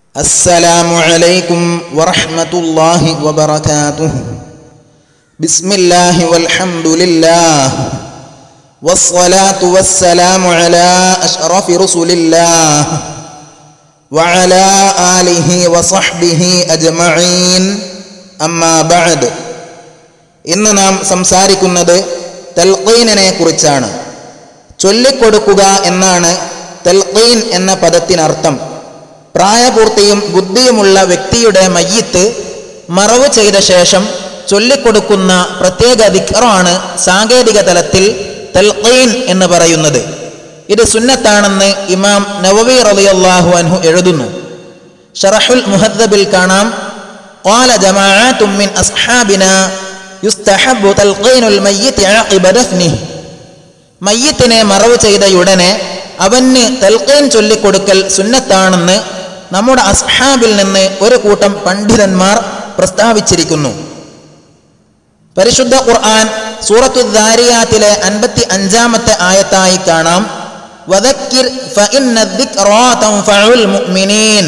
السلام عليكم ورحمة الله وبركاته بسم الله والحمد لله والصلاة والسلام على أشرف رسل الله وعلى آله وصحبه أجمعين أما بعد ഇന്ന് നാം സംസാരിക്കുന്നത് തൽഖീനിനെ കുറിച്ചാണ് ചൊല്ലിക്കൊടുക്കുക എന്നാണ് തൽഖീൻ എന്ന പദത്തിനർത്ഥം പ്രായപൂർത്തിയും ബുദ്ധിയുമുള്ള വ്യക്തിയുടെ മയ്യത്ത് മറവ് ചെയ്ത ശേഷം ചൊല്ലിക്കൊടുക്കുന്ന പ്രത്യേക ദിക്റാണ് സാങ്കേതിക തലത്തിൽ തൽഖീൻ എന്ന് പറയുന്നത് ഇത് സുന്നത്താണെന്ന് ഇമാം നവവി റളിയല്ലാഹു അൻഹു എഴുതുന്നു ഷറഹുൽ മുഹദ്ദബിൽ കാണാം قال جماعات من أصحابنا يستحب تلقين الميت عقب دفنه മയ്യത്തിനെ മറവ് ചെയ്തയുടനെ അവന് തൽക്കീൻ ചൊല്ലിക്കൊടുക്കൽ സുന്നത്താണെന്ന് നമ്മുടെ അസ്ഹാബിൽ നിന്ന് ഒരു കൂട്ടം പണ്ഡിതന്മാർ പ്രസ്താവിച്ചിരിക്കുന്നു പരിശുദ്ധ ഖുർആൻ സൂറത്തു ദാരിയാത്തിലെ അൻപത്തി അഞ്ചാമത്തെ ആയത്തായി കാണാം വദക്കിർ ഫഇന്ന الذِّكْرَى تَنْفَعُ الْمُؤْمِنِينَ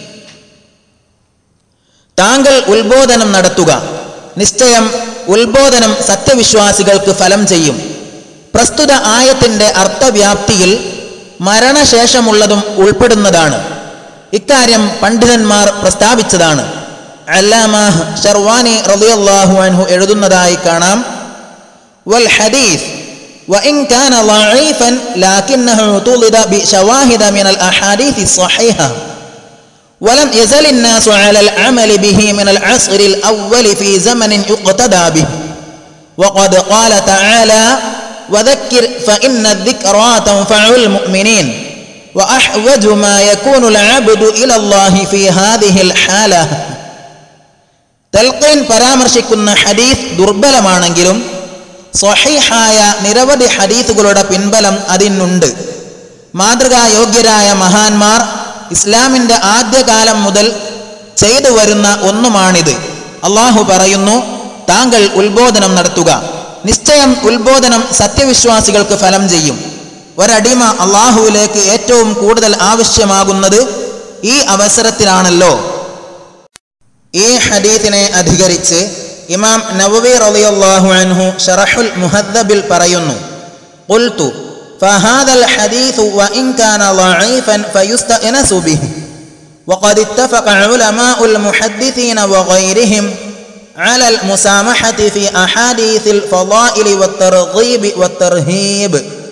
താങ്കൾ ഉത്ബോധനം നടത്തുക നിശ്ചയം ഉത്ബോധനം സത്യവിശ്വാസികൾക്ക് ഫലം ചെയ്യും പ്രസ്തുത ആയത്തിന്റെ അർത്ഥവ്യാപ്തിയിൽ മരണശേഷമുള്ളതും ഉൾപ്പെടുന്നതാണ് ഇക്കാര്യം പണ്ഡിതന്മാർ പ്രസ്താവിച്ചതാണ് അല്ലാമാഹ് ഷർവാനി റളിയല്ലാഹു അൻഹു എഴുതുന്നതായി കാണാം വൽ ഹദീസ് وإن كان ضعيفا لكنه طولد بشواهد من الأحاديث الصحيحة ولم يزل الناس على العمل به من العصر الأول في زمن يقتدى به وقد قال تعالى وذكر فإن الذكرى تنفع المؤمنين وأحوج ما يكون العبد إلى الله في هذه الحالة തൽക്കീൻ പരാമർശിക്കുന്ന ഹദീസ് ദുർബലമാണെങ്കിലും സ്വഹീഹായ നിരവധി ഹദീസുകളുടെ പിൻബലം അതിനുണ്ട് മാതൃകായോഗ്യരായ മഹാന്മാർ ഇസ്ലാമിൻ്റെ ആദ്യകാലം മുതൽ ചെയ്തു വരുന്ന ഒന്നുമാണിത് അള്ളാഹു പറയുന്നു താങ്കൾ ഉത്ബോധനം നടത്തുക നിശ്ചയം ഉത്ബോധനം സത്യവിശ്വാസികൾക്ക് ഫലം ചെയ്യും ഒരടിമ അള്ളാഹുവിലേക്ക് ഏറ്റവും കൂടുതൽ ആവശ്യമാകുന്നത് ഈ അവസരത്തിലാണല്ലോ ഈ ഹദീത്തിനെ അധികരിച്ച് ഇമാം നവവി റളിയല്ലാഹു അൻഹു ഷറഹുൽ മുഹദ്ദബിൽ പറയുന്നു ഖുൽതു فهذا الحديث وإن كان ضعيفا فيستأنس به وقد اتفق علماء المحدثين وغيرهم على المسامحة في أحاديث الفضائل والترغيب والترهيب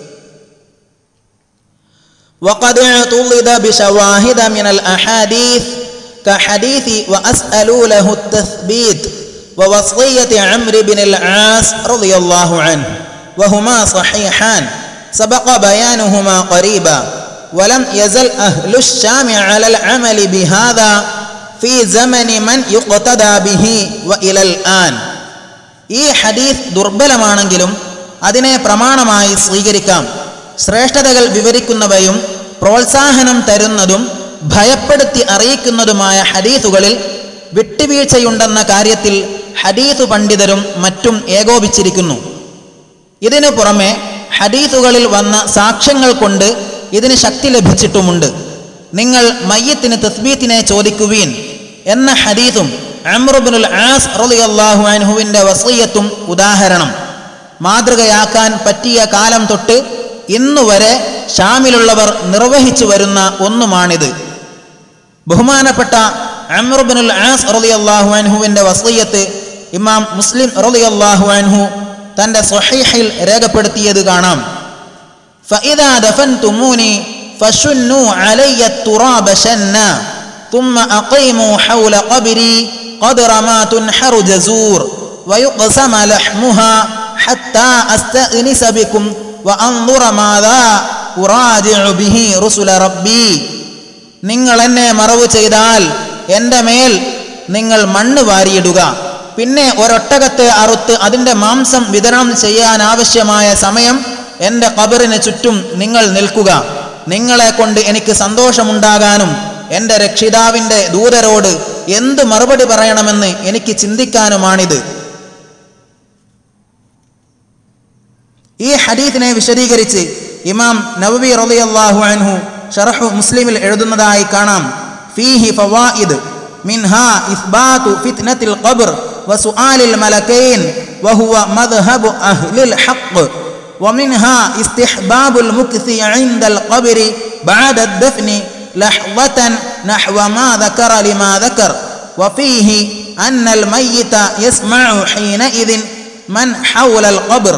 وقد اعتضد بشواهد من الأحاديث كحديث وأسألوا له التثبيت ووصية عمرو بن العاص رضي الله عنه وهما صحيحان سبق بيانهما قريبا ولم يزل أهل الشام على العمل بهذا في زمن من يقتدى به وإلى الآن ഈ ഹദീസ് ദുർബലമാണെങ്കിലും അതിനെ പ്രമാണമായി സ്വീകരിക്കാം ശ്രേഷ്ഠതകൾ വിവരിക്കുന്നവയും പ്രോത്സാഹനം തരുന്നതും ഭയപ്പെടുത്തി അറിയിക്കുന്നതുമായ ഹദീസുകളിൽ വിട്ടുവീഴ്ചയുണ്ടെന്ന കാര്യത്തിൽ ഹദീസു പണ്ഡിതരും മറ്റും ഏകോപിച്ചിരിക്കുന്നു ഇതിനു പുറമെ ഹദീസുകളിൽ വന്ന സാക്ഷ്യങ്ങൾ കൊണ്ട് ഇതിന് ശക്തി ലഭിച്ചിട്ടുമുണ്ട് നിങ്ങൾ മയ്യത്തിന് തസ്ബീത്തിനെ ചോദിക്കുവീൻ എന്ന ഹദീസും അമ്രുബിനുൽ ആസ് റളിയല്ലാഹു അൻഹുവിൻ്റെ വസീയത്തും ഉദാഹരണം മാതൃകയാക്കാൻ പറ്റിയ കാലം തൊട്ട് ഇന്നുവരെ ഷാമിലുള്ളവർ നിർവഹിച്ചു വരുന്ന ഒന്നുമാണിത് ബഹുമാനപ്പെട്ട അമ്രുബിനുൽ ആസ് റളിയല്ലാഹു അൻഹുവിൻ്റെ വസീയത്ത് ഇമാം മുസ്ലിം റളിയല്ലാഹു അൻഹു തൻ്റെ സ്വഹീഹിൽ രേഖപ്പെടുത്തിയത് കാണാം فإذا دفنتموني فشنوا علي التراب شنا ثم أقيموا حول قبري قدر ما تنحر جزور ويقسم لحمها حتى أستأنس بكم وأنظر ماذا أراجع به رسل ربي നിങ്ങൾ എന്നെ മറവ് ചെയ്താൽ എൻ്റെ മേൽ നിങ്ങൾ മണ്ണ് വാരിയിടുക പിന്നെ ഒരൊട്ടകത്തെ അറുത്ത് അതിൻ്റെ മാംസം വിതരണം ചെയ്യാൻ ആവശ്യമായ സമയം എൻ്റെ കബറിന് ചുറ്റും നിങ്ങൾ നിൽക്കുക നിങ്ങളെ കൊണ്ട് എനിക്ക് സന്തോഷമുണ്ടാകാനും എൻ്റെ രക്ഷിതാവിൻ്റെ ദൂതരോട് എന്ത് മറുപടി പറയണമെന്ന് എനിക്ക് ചിന്തിക്കാനുമാണിത് ഈ ഹദീത്തിനെ വിശദീകരിച്ച് ഇമാം നവവി റളിയല്ലാഹു അൻഹു ഷറഹു മുസ്ലിമിൽ എഴുതുന്നതായി കാണാം فيه فوائد منها إثبات فتنة القبر وسؤال الملكين وهو مذهب أهل الحق ومنها استحباب المكث عند القبر بعد الدفن لحظة نحو ما ذكر لما ذكر وفيه أن الميت يسمع حينئذ من حول القبر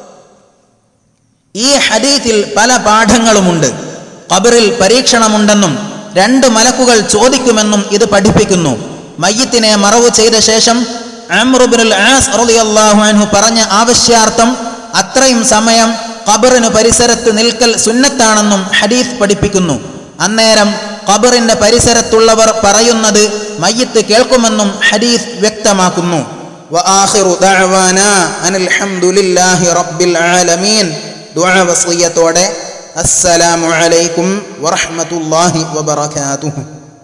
ഈ ഹദീത്തിൽ പല പാഠങ്ങളുമുണ്ട് ഖബറിൽ പരീക്ഷണമുണ്ടെന്നും രണ്ട് മലക്കുകൾ ചോദിക്കുമെന്നും ഇത് പഠിപ്പിക്കുന്നു മയ്യത്തിനെ മറവ് ചെയ്ത ശേഷം അമ്രുബിനുൽ ആസ് റളിയല്ലാഹു അൻഹു പറഞ്ഞ ആവശ്യാർത്ഥം അത്രയും സമയം ഖബറിന് പരിസരത്ത് നിൽക്കൽ സുന്നത്താണെന്നും ഹദീസ് പഠിപ്പിക്കുന്നു അന്നേരം ഖബറിന്റെ പരിസരത്തുള്ളവർ പറയുന്നത് മയ്യത്ത് കേൾക്കുമെന്നും ഹദീസ് വ്യക്തമാക്കുന്നു വആഖിറു ദഅവാനാ അനിൽ ഹംദുലില്ലാഹി റബ്ബിൽ ആലമീൻ ദുആ വസിയത്തോടെ അസ്സലാമു അലൈക്കും വറഹ്മത്തുള്ളാഹി വബറകാതുഹു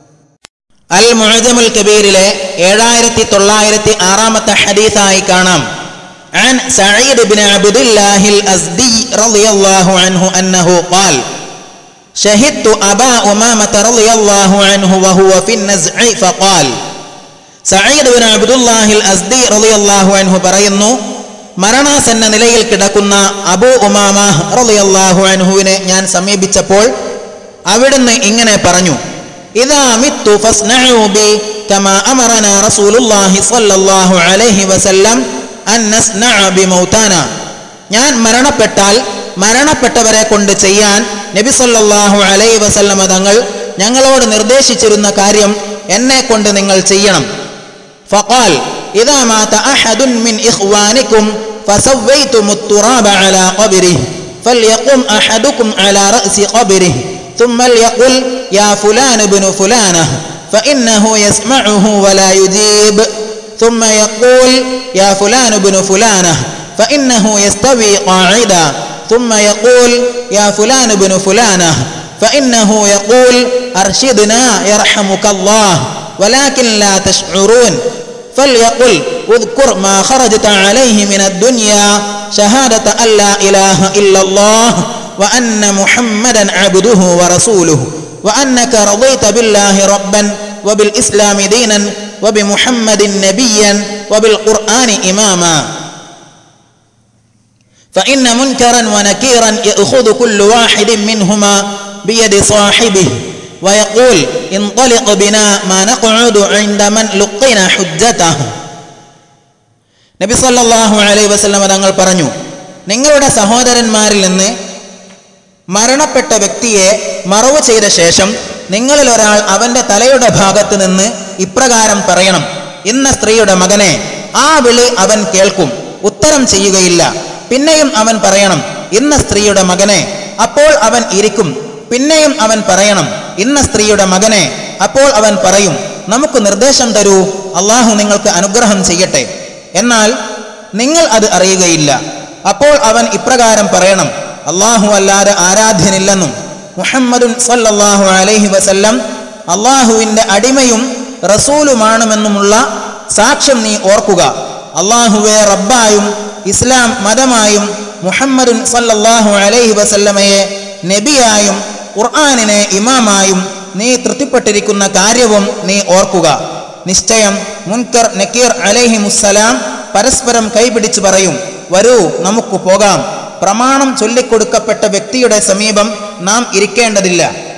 അൽ മുഅജമുൽ കബീറിലെ ഏഴായിരത്തി തൊള്ളായിരത്തി ആറാമത്തെ ഹദീസായി കാണാം عن سعيد بن عبد الله الأزدي رضي الله عنه أنه قال شهدت أبا أمامة رضي الله عنه وهو في النزع فقال സയ്യിദ് ബിൻ അബ്ദുല്ലാഹിൽ അസ്ദി റളിയല്ലാഹു അൻഹു പറയുന്നു മരണാസന്ന നിലയിൽ കിടക്കുന്ന അബൂ ഉമാമ റളിയല്ലാഹു അൻഹുവിനെ ഞാൻ സമീപിച്ചപ്പോൾ അവിടുന്ന് ഇങ്ങനെ പറഞ്ഞു ഇദാ മിത്തു ഫസ്നഉ ബി കമാ അമറന റസൂലുള്ളാഹി സ്വല്ലല്ലാഹു അലൈഹി വസല്ലം അൻ നസ്നഅ ബി മൗതാന ഞാൻ മരണപ്പെട്ടാൽ മരണപ്പെട്ടവരെ കൊണ്ട് ചെയ്യാൻ നബി സല്ലല്ലാഹു അലൈഹി വസല്ലമ തങ്ങൾ ഞങ്ങളോട് നിർദ്ദേശിച്ചിരുന്ന കാര്യം എന്നെ കൊണ്ട് നിങ്ങൾ ചെയ്യണം فقال إذا مات أحد من إخوانكم فسويتم التراب على قبره فليقم أحدكم على رأس قبره ثم ليقل يا فلان بن فلانة فإنه يسمعه ولا يجيب ثم يقول يا فلان بن فلانة فإنه يستوي قاعدا ثم يقول يا فلان بن فلانة فإنه يقول أرشدنا يرحمك الله ولكن لا تشعرون فليقل اذكر ما خرجت عليه من الدنيا شهادة أن لا إله إلا الله وأن محمدا عبده ورسوله وأنك رضيت بالله ربا وبالإسلام دينا وبمحمد نبيا وبالقرآن إماما فإن منكرا ونكيرا يأخذ كل واحد منهما بيد صاحبه ويقول انطلق بنا ما نقعد عند من لقينا حجته നബി സല്ലല്ലാഹു അലൈഹി വസല്ലമ തങ്ങൾ പറഞ്ഞു നിങ്ങളുടെ സഹോദരന്മാരിൽ നിന്ന് മരണപ്പെട്ട വ്യക്തിയെ മറവ് ചെയ്ത ശേഷം നിങ്ങളിൽ ഒരാൾ അവന്റെ തലയുടെ ഭാഗത്ത് നിന്ന് ഇപ്രകാരം പറയണം ഇന്ന സ്ത്രീയുടെ മകനെ ആ വിളി അവൻ കേൾക്കും ഉത്തരം ചെയ്യുകയില്ല പിന്നെയും അവൻ പറയണം ഇന്ന സ്ത്രീയുടെ മകനെ അപ്പോൾ അവൻ ഇരിക്കും പിന്നെയും അവൻ പറയണം ഇന്ന സ്ത്രീയുടെ മകനെ അപ്പോൾ അവൻ പറയും നമുക്ക് നിർദ്ദേശം തരൂ അള്ളാഹു നിങ്ങൾക്ക് അനുഗ്രഹം ചെയ്യട്ടെ എന്നാൽ നിങ്ങൾ അത് അറിയുകയില്ല അപ്പോൾ അവൻ ഇപ്രകാരം പറയണം അള്ളാഹു അല്ലാതെ ആരാധ്യനില്ലെന്നും മുഹമ്മദുൻ സല്ലല്ലാഹു അലൈഹി വസല്ലം അള്ളാഹുവിൻ്റെ അടിമയും റസൂലുമാണെന്നുമുള്ള സാക്ഷ്യം നീ ഓർക്കുക അള്ളാഹുവെ റബ്ബായും ഇസ്ലാം മതമായും മുഹമ്മദുൻ സല്ലല്ലാഹു അലൈഹി വസല്ലമയെ നബിയായും ഖുർആാനിനെ ഇമാമായും നീ തൃപ്തിപ്പെട്ടിരിക്കുന്ന കാര്യവും നീ ഓർക്കുക നിശ്ചയം മുൻകർ നക്കീർ അലൈഹി മുസ്സലാം പരസ്പരം കൈപിടിച്ച് പറയും വരൂ നമുക്ക് പോകാം പ്രമാണം ചൊല്ലിക്കൊടുക്കപ്പെട്ട വ്യക്തിയുടെ സമീപം നാം ഇരിക്കേണ്ടതില്ല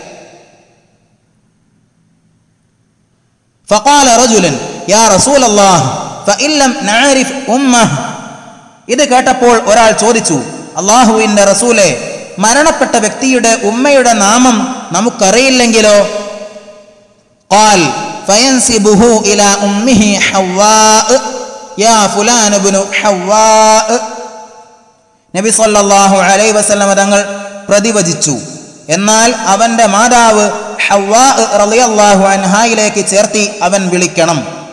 فقال رجل يا رسول الله فإن لم نعرف أمه ഇത് കേട്ടപ്പോൾ ഒരാൾ ചോദിച്ചു അള്ളാഹുവിൻ്റെ റസൂലെ മരണപ്പെട്ട വ്യക്തിയുടെ ഉമ്മയുടെ നാമം നമുക്കറിയില്ലെങ്കിലോ قال فينسبه إلى أمه حواء يا فلان بن حواء നബി സല്ലല്ലാഹു അലൈഹി വസല്ലമ തങ്ങൾ പ്രതിവചിച്ചു എന്നാൽ അവന്റെ മാതാവ് ഹവ്വാ റളിയല്ലാഹു അൻഹായിലേക്ക് ചേർത്തി അവൻ വിളിക്കണം